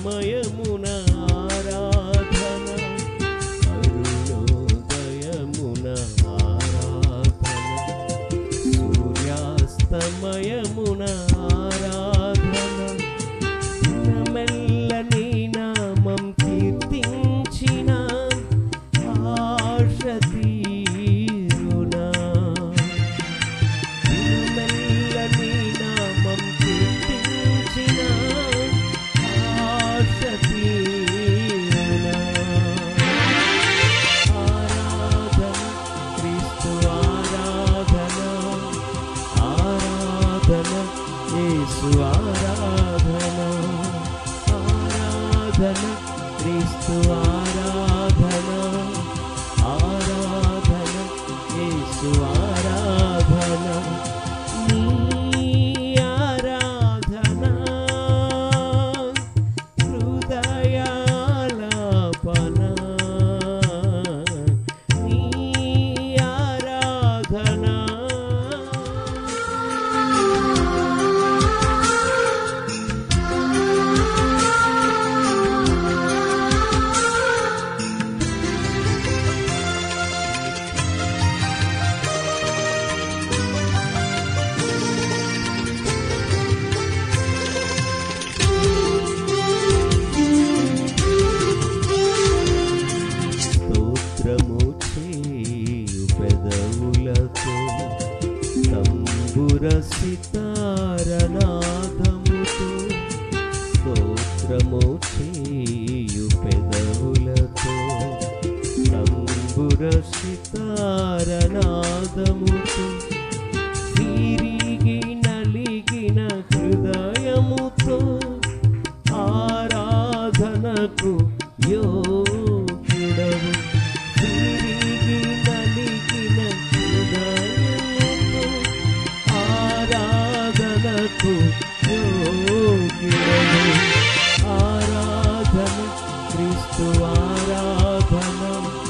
సమయమున ఆరాధన అరుణోదయమున ఆరాధన సూర్యాస్తమయమున ఆరాధన దినమెల్ల నీ నామం కీర్తించిన ఆశ తీరునా దినమెల్ల నీ నామం కీర్తించిన ఆశ తీరునా ఆరాధన క్రీస్తు ఆరాధన ఆరాధన యేసు ఆరాధన ఆరాధన క్రీస్తు ఆరాధన ఆరాధన యేసు ఆరాధన నీ ఆరాధన హృదయాలాపన నీ ఆరాధన స్తోత్రము చేయు పెదవులతో తంబుర సితారనాదముతో స్తోత్రము చేయు పెదవులతో తంబుర సితారనాదముతో తిరిగి నలిగిన హృదయముతో ఆరాధనకు యోగ్యుడవు తిరిగి నలిగిన హృదయముతో ఆరాధనకు యోగ్యుడవు ఆరాధన క్రీస్తు ఆరాధన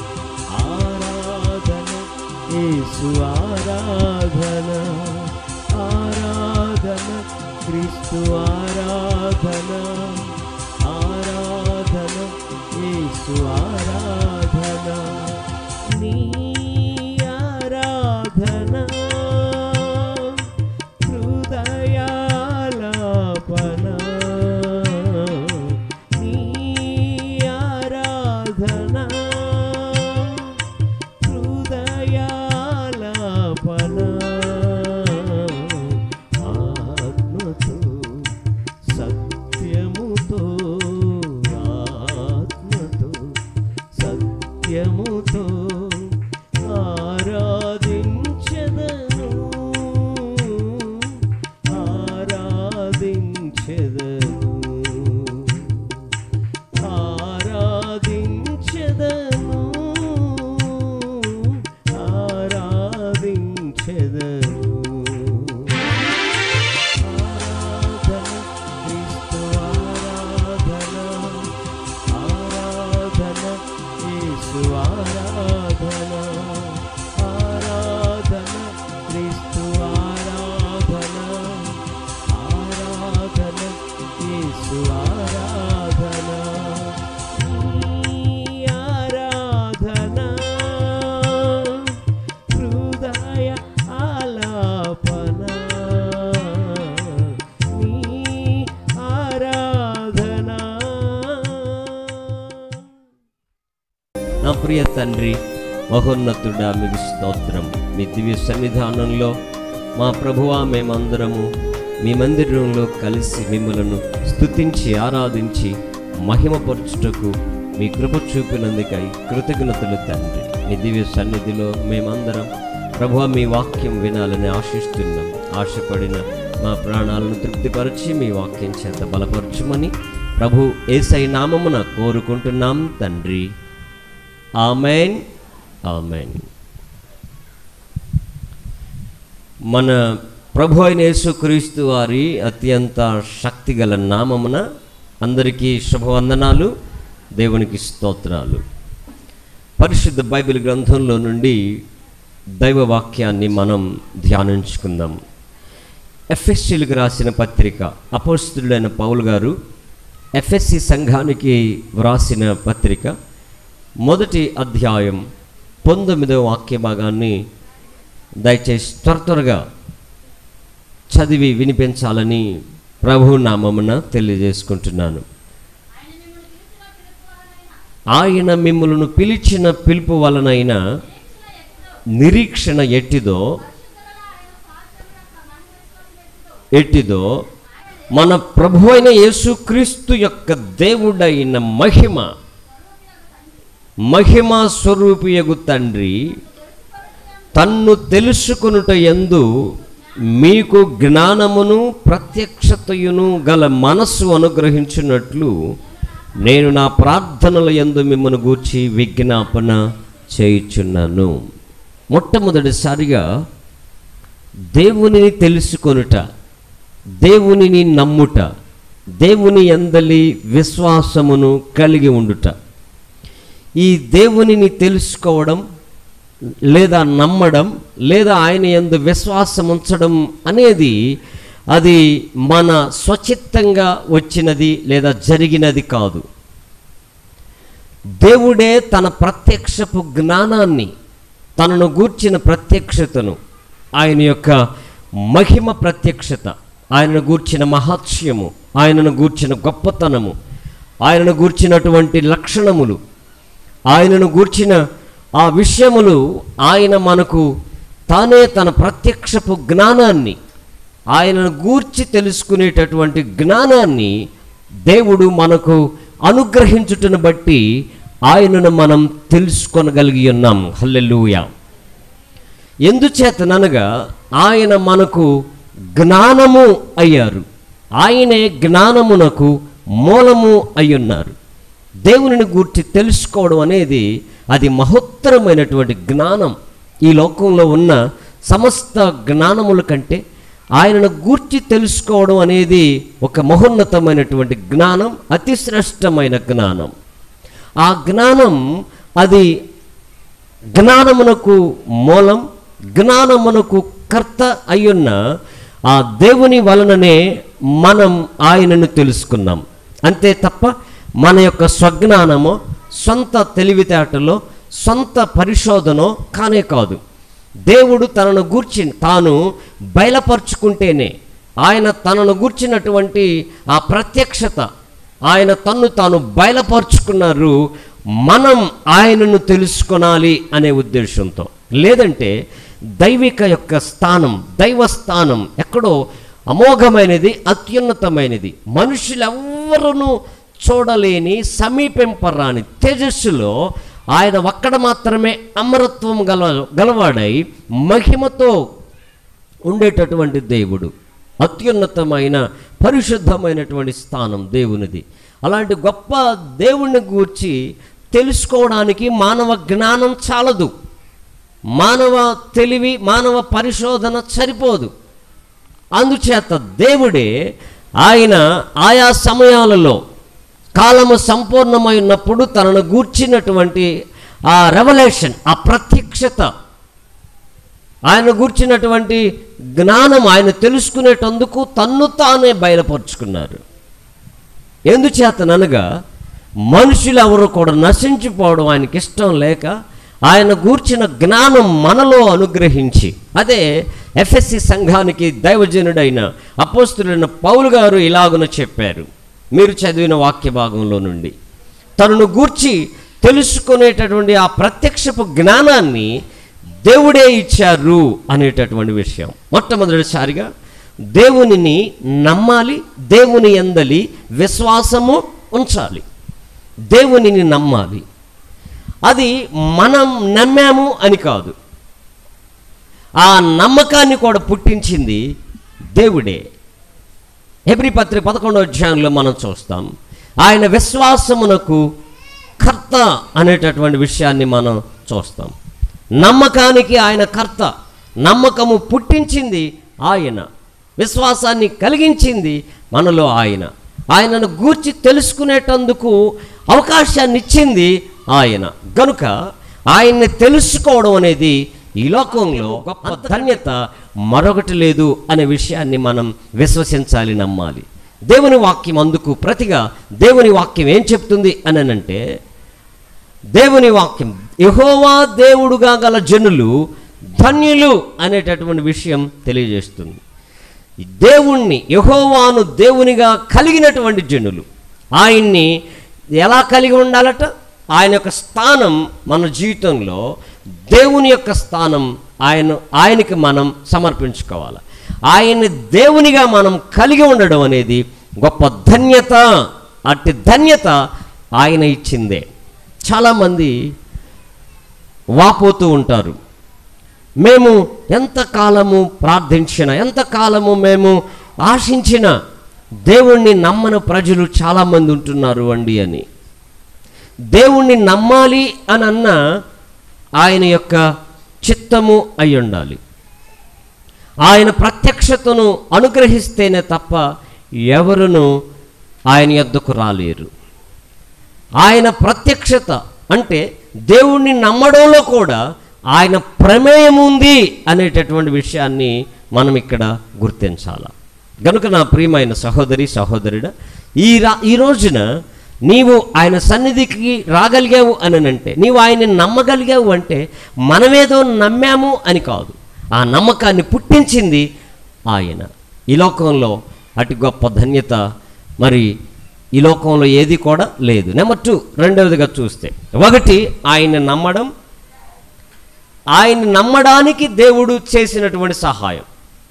ఆరాధన యేసు ఆరాధన ఆరాధన క్రీస్తు ఆరాధన ఆరాధన యేసు ఆరాధన నీ ఆరాధన హృదయాలాపన నీ ఆరాధన హృదయాలాపన ఆత్మతో సత్యముతో ఆత్మతో సత్యముతో ఆరాధించదను ఆరాధించదను ఆరాధించదను ఆరాధించదను ఆరాధన క్రీస్తు ఆరాధన ఆరాధన యేసు ఆరాధన ఆరాధన క్రీస్తు ఆరాధన ఆరాధన యేసు ఆరాధన నీ ఆరాధన హృదయ ఆలాపన నీ ఆరాధన నా ప్రియ తండ్రి మహోన్నతుడా మీకు స్తోత్రం మీ దివ్య సన్నిధానంలో మా ప్రభువా మేమందరము మీ మందిరంలో కలిసి మిమ్మలను స్తుతించి ఆరాధించి మహిమపరచుటకు మీ కృప చూపినందుకై కృతజ్ఞతలు తండ్రి మీ దివ్య సన్నిధిలో మేమందరం ప్రభువా మీ వాక్యం వినాలని ఆశిస్తున్నాం ఆశపడిన మా ప్రాణాలను తృప్తిపరిచి మీ వాక్యం చేత బలపరచుమని ప్రభు ఏసై నామమున కోరుకుంటున్నాం తండ్రి ఆమెన్ ఆమెన్ మన ప్రభు అయిన యేసుక్రీస్తు వారి అత్యంత శక్తిగల నామమున అందరికీ శుభవందనాలు దేవునికి స్తోత్రాలు పరిశుద్ధ బైబిల్ గ్రంథంలో నుండి దైవ వాక్యాన్ని మనం ధ్యానించుకుందాం ఎఫ్ఎస్సీలకు రాసిన పత్రిక అపోస్తుడైన పౌల్ గారు ఎఫ్ఎస్సి సంఘానికి వ్రాసిన పత్రిక మొదటి అధ్యాయం పంతొమ్మిదవ వాక్య భాగాన్ని దయచేసి త్వర త్వరగా చదివి వినిపించాలని ప్రభు నామమున తెలియజేసుకుంటున్నాను ఆయన మిమ్మల్ని పిలిచిన పిలుపు వలనైన నిరీక్షణ ఎట్టిదో ఎట్టిదో మన ప్రభు అయిన యేసుక్రీస్తు యొక్క దేవుడైన మహిమ మహిమ స్వరూపియగు తండ్రి తన్ను తెలుసుకొనుట ఎందు మీకు జ్ఞానమును ప్రత్యక్షతయును గల మనస్సు అనుగ్రహించినట్లు నేను నా ప్రార్థనల యందు మిమ్మల్ని గూర్చి విజ్ఞాపన చేయుచున్నాను మొట్టమొదటిసారిగా దేవునిని తెలుసుకొనుట దేవునిని నమ్ముట దేవుని ఎందలి విశ్వాసమును కలిగి ఉండుట ఈ దేవునిని తెలుసుకోవడం లేదా నమ్మడం లేదా ఆయన ఎందు విశ్వాసం ఉంచడం అనేది అది మన స్వచిత్తంగా వచ్చినది లేదా జరిగినది కాదు దేవుడే తన ప్రత్యక్షపు జ్ఞానాన్ని తనను గూర్చిన ప్రత్యక్షతను ఆయన యొక్క మహిమ ప్రత్యక్షత ఆయనను గూర్చిన మహాత్స్యము ఆయనను గూర్చిన గొప్పతనము ఆయనను గూర్చినటువంటి లక్షణములు ఆయనను గూర్చిన ఆ విషయములు ఆయన మనకు తానే తన ప్రత్యక్షపు జ్ఞానాన్ని ఆయనను గూర్చి తెలుసుకునేటటువంటి జ్ఞానాన్ని దేవుడు మనకు అనుగ్రహించుటను బట్టి ఆయనను మనం తెలుసుకొనగలిగి ఉన్నాం హల్లెలూయా ఎందుచేతననగా ఆయన మనకు జ్ఞానము అయ్యారు ఆయనే జ్ఞానమునకు మూలము అయ్యున్నారు దేవునిని గూర్చి తెలుసుకోవడం అనేది అది మహోత్తరమైనటువంటి జ్ఞానం ఈ లోకంలో ఉన్న సమస్త జ్ఞానముల కంటే ఆయనను గూర్చి తెలుసుకోవడం అనేది ఒక మహోన్నతమైనటువంటి జ్ఞానం అతి శ్రేష్టమైన జ్ఞానం ఆ జ్ఞానం అది జ్ఞానమునకు మూలం జ్ఞానమునకు కర్త అయ్యున్న ఆ దేవుని వలననే మనం ఆయనను తెలుసుకున్నాం అంతే తప్ప మన యొక్క స్వజ్ఞానమో సొంత తెలివితేటలో సొంత పరిశోధనో కానే కాదు దేవుడు తనను గూర్చి తాను బయలుపరుచుకుంటేనే ఆయన తనను గూర్చినటువంటి ఆ ప్రత్యక్షత ఆయన తన్ను తాను బయలుపరుచుకున్నారు మనం ఆయనను తెలుసుకొనాలి అనే ఉద్దేశంతో లేదంటే దైవిక యొక్క స్థానం దైవ స్థానం ఎక్కడో అమోఘమైనది అత్యున్నతమైనది మనుషులెవ్వరూ చూడలేని సమీపింపరాని తేజస్సులో ఆయన ఒక్కడ మాత్రమే అమరత్వం గల గలవాడై మహిమతో ఉండేటటువంటి దేవుడు అత్యున్నతమైన పరిశుద్ధమైనటువంటి స్థానం దేవునిది అలాంటి గొప్ప దేవుణ్ణి గూర్చి తెలుసుకోవడానికి మానవ జ్ఞానం చాలదు మానవ తెలివి మానవ పరిశోధన సరిపోదు అందుచేత దేవుడే ఆయన ఆయా సమయాలలో కాలము సంపూర్ణమై ఉన్నప్పుడు తనను గూర్చినటువంటి ఆ రెవల్యూషన్ ఆ ప్రత్యక్షత ఆయన గూర్చినటువంటి జ్ఞానం ఆయన తెలుసుకునేటందుకు తన్ను తానే బయలుపరుచుకున్నారు ఎందుచేతననగా మనుషులు ఎవరు కూడా నశించిపోవడం ఆయనకి ఇష్టం లేక ఆయన గూర్చిన జ్ఞానం మనలో అనుగ్రహించి అదే ఎఫ్ఎస్సి సంఘానికి దైవజనుడైన అపోస్తులైన పౌలు గారు ఇలాగున చెప్పారు మీరు చదివిన వాక్య భాగంలో నుండి తనను గూర్చి తెలుసుకునేటటువంటి ఆ ప్రత్యక్షపు జ్ఞానాన్ని దేవుడే ఇచ్చారు అనేటటువంటి విషయం మొట్టమొదటిసారిగా దేవునిని నమ్మాలి దేవుని ఎందలి విశ్వాసము ఉంచాలి దేవునిని నమ్మాలి అది మనం నమ్మాము అని కాదు ఆ నమ్మకాన్ని కూడా పుట్టించింది దేవుడే హెబ్రి పత్రిక పదకొండవ అధ్యాయంలో మనం చూస్తాం ఆయన విశ్వాసమునకు కర్త అనేటటువంటి విషయాన్ని మనం చూస్తాం నమ్మకానికి ఆయన కర్త నమ్మకము పుట్టించింది ఆయన విశ్వాసాన్ని కలిగించింది మనలో ఆయన ఆయనను గూర్చి తెలుసుకునేటందుకు అవకాశాన్ని ఇచ్చింది ఆయన గనుక ఆయన్ని తెలుసుకోవడం అనేది ఈ లోకంలో గొప్ప ధన్యత మరొకటి లేదు అనే విషయాన్ని మనం విశ్వసించాలి నమ్మాలి దేవుని వాక్యం అందుకు ప్రతిగా దేవుని వాక్యం ఏం చెప్తుంది అని అంటే దేవుని వాక్యం యహోవా దేవుడుగా గల జనులు ధన్యులు అనేటటువంటి విషయం తెలియజేస్తుంది ఈ దేవుణ్ణి యహోవాను దేవునిగా కలిగినటువంటి జనులు ఆయన్ని ఎలా కలిగి ఉండాలట ఆయన యొక్క స్థానం మన జీవితంలో దేవుని యొక్క స్థానం ఆయన ఆయనకి మనం సమర్పించుకోవాలి ఆయన్ని దేవునిగా మనం కలిగి ఉండడం అనేది గొప్ప ధన్యత అట్టి ధన్యత ఆయన ఇచ్చిందే చాలామంది వాపోతూ ఉంటారు మేము ఎంతకాలము ప్రార్థించిన ఎంతకాలము మేము ఆశించిన దేవుణ్ణి నమ్మని ప్రజలు చాలామంది ఉంటున్నారు అండి అని దేవుణ్ణి నమ్మాలి అని అన్న ఆయన యొక్క చిత్తము అయి ఉండాలి ఆయన ప్రత్యక్షతను అనుగ్రహిస్తేనే తప్ప ఎవరును ఆయన యొద్దకు రాలేరు ఆయన ప్రత్యక్షత అంటే దేవుణ్ణి నమ్మడంలో కూడా ఆయన ప్రమేయం ఉంది అనేటటువంటి విషయాన్ని మనం ఇక్కడ గుర్తించాల గనుక నా ప్రియమైన సహోదరి సహోదరుడా ఈ రా ఈ రోజున నీవు ఆయన సన్నిధికి రాగలిగావు అని అంటే నీవు ఆయన్ని నమ్మగలిగావు అంటే మనమేదో నమ్మాము అని కాదు ఆ నమ్మకాన్ని పుట్టించింది ఆయన ఈ లోకంలో అతి గొప్ప ధన్యత మరి ఈ లోకంలో ఏది కూడా లేదు నెంబర్ టూ రెండవదిగా చూస్తే ఒకటి ఆయన నమ్మడం ఆయన నమ్మడానికి దేవుడు చేసినటువంటి సహాయం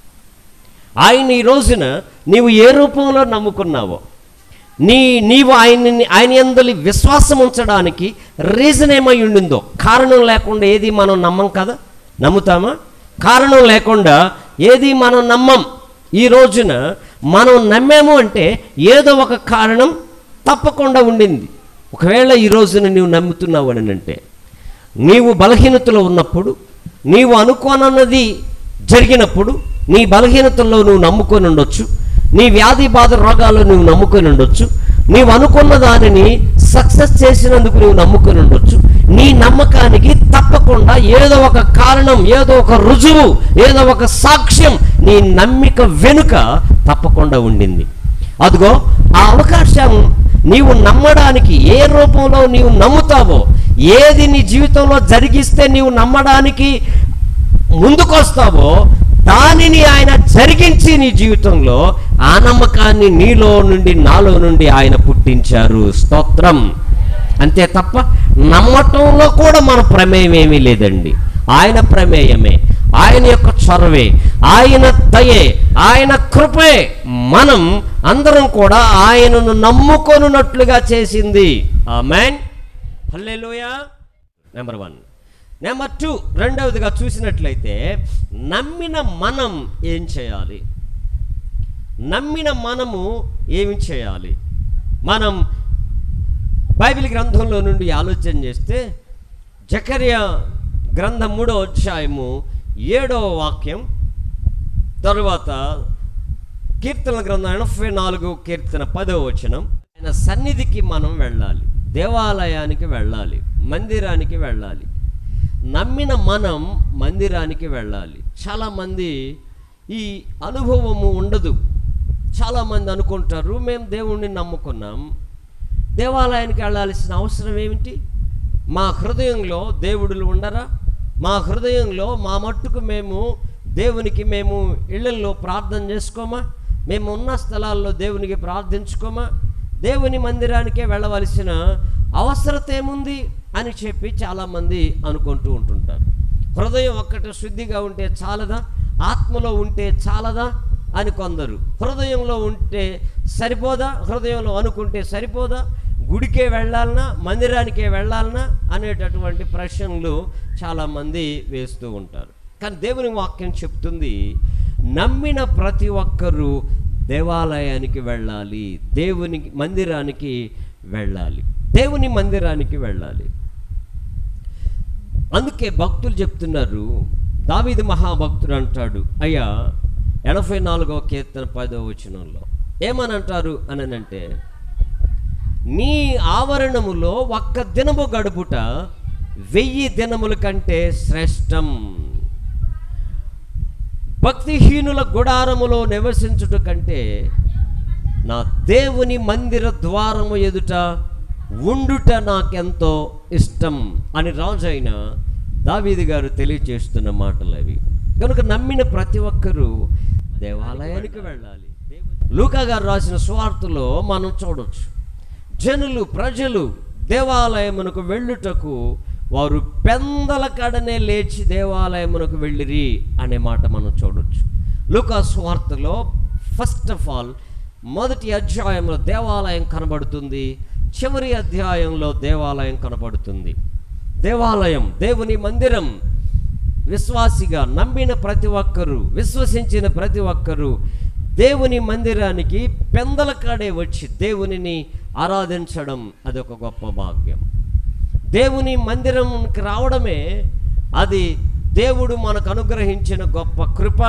ఆయన ఈ రోజున నీవు ఏ రూపంలో నమ్ముకున్నావో నీ నీవు ఆయన్ని ఆయన ఎందలి విశ్వాసం ఉంచడానికి రీజన్ ఏమై ఉండిందో కారణం లేకుండా ఏది మనం నమ్మం కదా నమ్ముతామా కారణం లేకుండా ఏది మనం నమ్మం ఈ రోజున మనం నమ్మాము అంటే ఏదో ఒక కారణం తప్పకుండా ఉండింది ఒకవేళ ఈ రోజున నీవు నమ్ముతున్నావు అని అంటే నీవు బలహీనతలో ఉన్నప్పుడు నీవు అనుకోనన్నది జరిగినప్పుడు నీ బలహీనతల్లో నువ్వు నమ్ముకొని ఉండొచ్చు నీ వ్యాధి బాధ రోగాల్లో నువ్వు నమ్ముకొని ఉండొచ్చు నీవు అనుకున్న దానిని సక్సెస్ చేసినందుకు నువ్వు నమ్ముకొని ఉండొచ్చు నీ నమ్మకానికి తప్పకుండా ఏదో ఒక కారణం ఏదో ఒక రుజువు ఏదో ఒక సాక్ష్యం నీ నమ్మిక వెనుక తప్పకుండా ఉండింది అదిగో ఆ అవకాశం నీవు నమ్మడానికి ఏ రూపంలో నీవు నమ్ముతావో ఏది నీ జీవితంలో జరిగిస్తే నీవు నమ్మడానికి ముందుకొస్తావో దానిని ఆయన జరిగించి నీ జీవితంలో ఆ నమ్మకాన్ని నీలో నుండి నాలో నుండి ఆయన పుట్టించారు స్తోత్రం అంతే తప్ప నమ్మటంలో కూడా మన ప్రమేయం ఏమీ లేదండి ఆయన ప్రమేయమే ఆయన యొక్క చొరవే ఆయన దయే ఆయన కృపే మనం అందరం కూడా ఆయనను నమ్ముకొనున్నట్లుగా చేసింది amen hallelujah number one number two రెండవదిగా చూసినట్లయితే నమ్మిన మనం ఏం చేయాలి నమ్మిన మనము ఏమి చేయాలి మనం బైబిల్ గ్రంథంలో నుండి ఆలోచన చేస్తే జకర్యా గ్రంథం మూడో అధ్యాయము ఏడవ వాక్యం తరువాత కీర్తన గ్రంథం ఎనభై నాలుగు కీర్తన పదవ వచనం ఆయన సన్నిధికి మనం వెళ్ళాలి దేవాలయానికి వెళ్ళాలి మందిరానికి వెళ్ళాలి నమ్మిన మనం మందిరానికి వెళ్ళాలి చాలామంది ఈ అనుభవము ఉండదు చాలామంది అనుకుంటారు మేము దేవుణ్ణి నమ్ముకున్నాం దేవాలయానికి వెళ్ళాల్సిన అవసరం ఏమిటి మా హృదయంలో దేవుడులు ఉండరా మా హృదయంలో మా మట్టుకు మేము దేవునికి మేము ఇళ్ళల్లో ప్రార్థన చేసుకోమా మేము ఉన్న స్థలాల్లో దేవునికి ప్రార్థించుకోమా దేవుని మందిరానికే వెళ్ళవలసిన అవసరత ఏముంది అని చెప్పి చాలామంది అనుకుంటూ ఉంటుంటారు హృదయం ఒక్కటి శుద్ధిగా ఉంటే చాలదా ఆత్మలో ఉంటే చాలదా అని కొందరు హృదయంలో ఉంటే సరిపోదా హృదయంలో అనుకుంటే సరిపోదా గుడికే వెళ్ళాలనా మందిరానికే వెళ్ళాలనా అనేటటువంటి ప్రశ్నలు చాలామంది వేస్తూ ఉంటారు కానీ దేవుని వాక్యం చెప్తుంది నమ్మిన ప్రతి ఒక్కరూ దేవాలయానికి వెళ్ళాలి దేవుని మందిరానికి వెళ్ళాలి దేవుని మందిరానికి వెళ్ళాలి అందుకే భక్తులు చెప్తున్నారు దావీది మహాభక్తుడు అంటాడు అయ్యా ఎనభై నాలుగవ కీర్తన పదవ వచనంలో ఏమని అంటారు అని అంటే నీ ఆవరణములో ఒక్క దినము గడుపుట వెయ్యి దినముల కంటే శ్రేష్టం భక్తిహీనుల గుడారములో నివసించుట కంటే నా దేవుని మందిర ద్వారము ఎదుట ఉండుట నాకెంతో ఇష్టం అని రాజైన దావీది గారు తెలియచేస్తున్న మాటలు అవి కనుక నమ్మిన ప్రతి ఒక్కరూ దేవాలయానికి వెళ్ళాలి లూకా గారు రాసిన స్వార్థలో మనం చూడొచ్చు జనులు ప్రజలు దేవాలయమునకు వెళ్ళుటకు వారు పెందల కడనే లేచి దేవాలయమునకు వెళ్ళిరి అనే మాట మనం చూడొచ్చు లూకా స్వార్థలో ఫస్ట్ ఆఫ్ ఆల్ మొదటి అధ్యాయంలో దేవాలయం కనబడుతుంది చివరి అధ్యాయంలో దేవాలయం కనబడుతుంది దేవాలయం దేవుని మందిరం విశ్వాసిగా నమ్మిన ప్రతి ఒక్కరూ విశ్వసించిన ప్రతి ఒక్కరూ దేవుని మందిరానికి పెందల కాడే వచ్చి దేవునిని ఆరాధించడం అదొక గొప్ప భాగ్యం దేవుని మందిరంకి రావడమే అది దేవుడు మనకు అనుగ్రహించిన గొప్ప కృప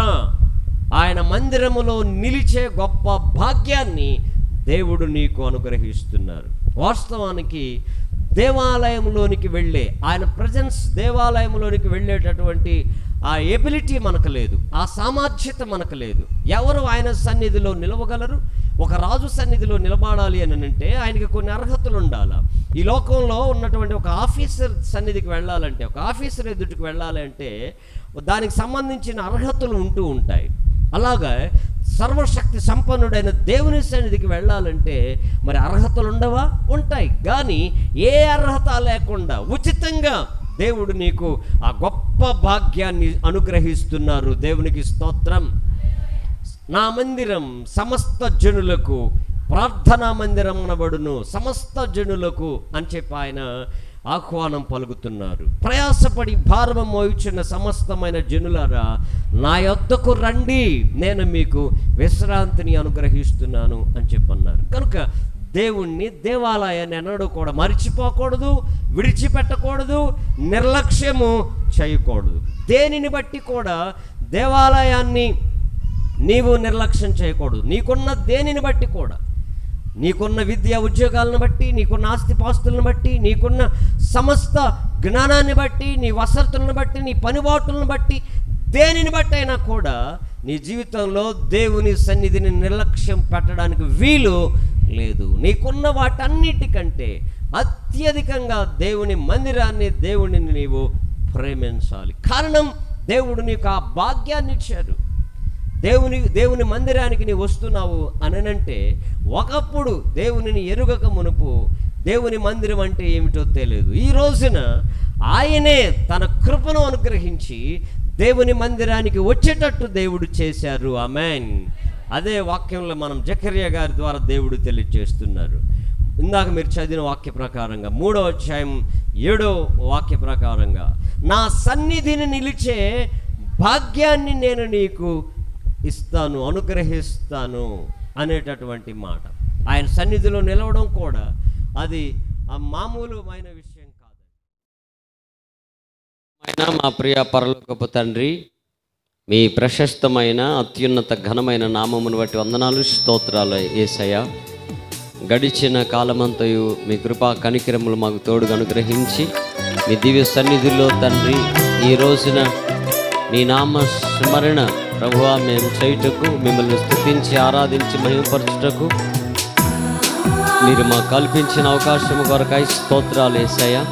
ఆయన మందిరములో నిలిచే గొప్ప భాగ్యాన్ని దేవుడు నీకు అనుగ్రహిస్తున్నారు వాస్తవానికి దేవాలయంలోనికి వెళ్ళే ఆయన ప్రజెన్స్ దేవాలయంలోనికి వెళ్ళేటటువంటి ఆ ఎబిలిటీ మనకు లేదు ఆ సామర్థ్యత మనకు లేదు ఎవరు ఆయన సన్నిధిలో నిలవగలరు ఒక రాజు సన్నిధిలో నిలబడాలి అని అంటే ఆయనకి కొన్ని అర్హతలు ఉండాలి ఈ లోకంలో ఉన్నటువంటి ఒక ఆఫీసర్ సన్నిధికి వెళ్ళాలంటే ఒక ఆఫీసర్ ఎదుటికి వెళ్ళాలి అంటే దానికి సంబంధించిన అర్హతలు ఉంటూ ఉంటాయి అలాగా సర్వశక్తి సంపన్నుడైన దేవుని సన్నిధికి వెళ్ళాలంటే మరి అర్హతలు ఉండవా ఉంటాయి కానీ ఏ అర్హత లేకుండా ఉచితంగా దేవుడు నీకు ఆ గొప్ప భాగ్యాన్ని అనుగ్రహిస్తున్నారు దేవునికి స్తోత్రం నా మందిరం సమస్త జనులకు ప్రార్థనా మందిరం అనబడును సమస్త జనులకు అని చెప్పి ఆయన ఆహ్వానం పలుకుతున్నారు ప్రయాసపడి భారము మోయిచున్న సమస్తమైన జనులారా నా యొద్దకు రండి నేను మీకు విశ్రాంతిని అనుగ్రహిస్తున్నాను అని చెప్పన్నారు కనుక దేవుణ్ణి దేవాలయాన్ని ఎన్నడూ కూడా మర్చిపోకూడదు విడిచిపెట్టకూడదు నిర్లక్ష్యము చేయకూడదు దేనిని బట్టి కూడా దేవాలయాన్ని నీవు నిర్లక్ష్యం చేయకూడదు నీకున్న దేనిని బట్టి కూడా నీకున్న విద్య ఉద్యోగాలను బట్టి నీకున్న ఆస్తిపాస్తులను బట్టి నీకున్న సమస్త జ్ఞానాన్ని బట్టి నీ వసతులను బట్టి నీ పనిబాటులను బట్టి దేనిని బట్టి అయినా కూడా నీ జీవితంలో దేవుని సన్నిధిని నిర్లక్ష్యం పెట్టడానికి వీలు లేదు నీకున్న వాటన్నిటికంటే అత్యధికంగా దేవుని మందిరాన్ని దేవుడిని నీవు ప్రేమించాలి కారణం దేవుడు నీకు ఆ భాగ్యాన్ని ఇచ్చారు దేవుని దేవుని మందిరానికి నీ వస్తున్నావు అననంటే ఒకప్పుడు దేవునిని ఎరుగక మునుపు దేవుని మందిరం అంటే ఏమిటో తెలియదు ఈ రోజున ఆయనే తన కృపను అనుగ్రహించి దేవుని మందిరానికి వచ్చేటట్టు దేవుడు చేశారు అమెన్ అదే వాక్యంలో మనం జకర్య గారి ద్వారా దేవుడు తెలియజేస్తున్నారు ఇందాక మీరు చదివిన వాక్య ప్రకారంగా మూడో అధ్యాయం ఏడో వాక్య ప్రకారంగా నా సన్నిధిని నిలిచే భాగ్యాన్ని నేను నీకు ఇస్తాను అనుగ్రహిస్తాను అనేటటువంటి మాట ఆయన సన్నిధిలో నిలవడం కూడా అది ఆ మామూలుమైన విషయం కాదు అయినా మా ప్రియ పరలోకపు తండ్రి మీ ప్రశస్తమైన అత్యున్నత ఘనమైన నామమును బట్టి వందనాలు స్తోత్రాలు ఏసయ్య గడిచిన కాలమంతయు మీ కృపా కనికరములు మాకు తోడుగా అనుగ్రహించి మీ దివ్య సన్నిధిలో తండ్రి ఈ రోజున మీ నామ స్మరణ ప్రభువా మేము చేయుటకు మిమ్మల్ని స్తుతించి ఆరాధించి మహిమపరచుటకు మీరు మాకు కల్పించిన అవకాశం కొరకై స్తోత్రాలు ఏసయ్య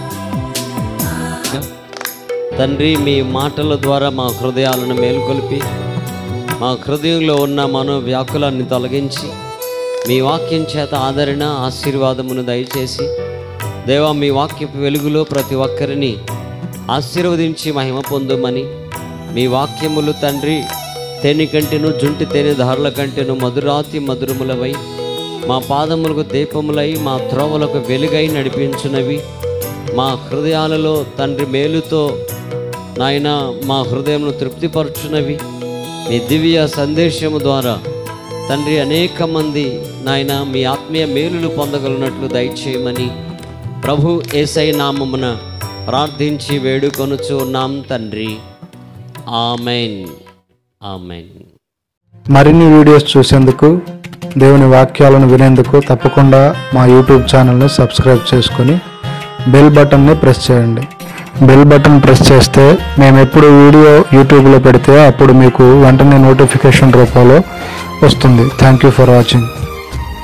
తండ్రి మీ మాటల ద్వారా మా హృదయాలను మేలుకొల్పి మా హృదయంలో ఉన్న మనో వ్యాకులాన్ని తొలగించి మీ వాక్యం చేత ఆదరణ ఆశీర్వాదమును దయచేసి దేవా మీ వాక్యపు వెలుగులో ప్రతి ఒక్కరిని ఆశీర్వదించి మహిమ పొందుమని మీ వాక్యములు తండ్రి తేనె కంటెను జుంటి తేనె ధారల కంటెను మధురాతి మధురములవై మా పాదములకు దీపములై మా త్రోవలకు వెలుగై నడిపించునవి మా హృదయాలలో తండ్రి మేలుతో నాయన మా హృదయంను తృప్తిపరచునవి మీ దివ్య సందేశము ద్వారా తండ్రి అనేక మంది నాయన మీ ఆత్మీయ మేలులు పొందగలిగినట్లు దయచేయమని ప్రభు ఏసై నామమున ప్రార్థించి వేడుకొనుచు ఉన్నాం తండ్రి ఆమెన్ ఆమెన్ మరిన్ని వీడియోస్ చూసేందుకు దేవుని వాక్యాలను వినేందుకు తప్పకుండా మా యూట్యూబ్ ఛానల్ని సబ్స్క్రైబ్ చేసుకొని బెల్ బటన్ని ప్రెస్ చేయండి బెల్ బటన్ ప్రెస్ చేస్తే మేము ఎప్పుడు వీడియో యూట్యూబ్లో పెడితే అప్పుడు మీకు వెంటనే నోటిఫికేషన్ రూపంలో వస్తుంది థ్యాంక్ యూ ఫర్ వాచింగ్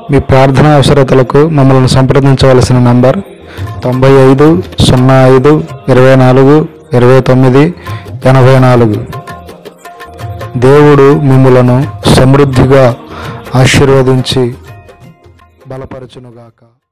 మీ ప్రార్థన అవసరతలకు మమ్మల్ని సంప్రదించవలసిన నంబర్ తొంభై ఐదు సున్నా ఐదు ఇరవై నాలుగు ఇరవై తొమ్మిది ఎనభై నాలుగు దేవుడు మిమ్ములను సమృద్ధిగా ఆశీర్వదించి బలపరచునుగాక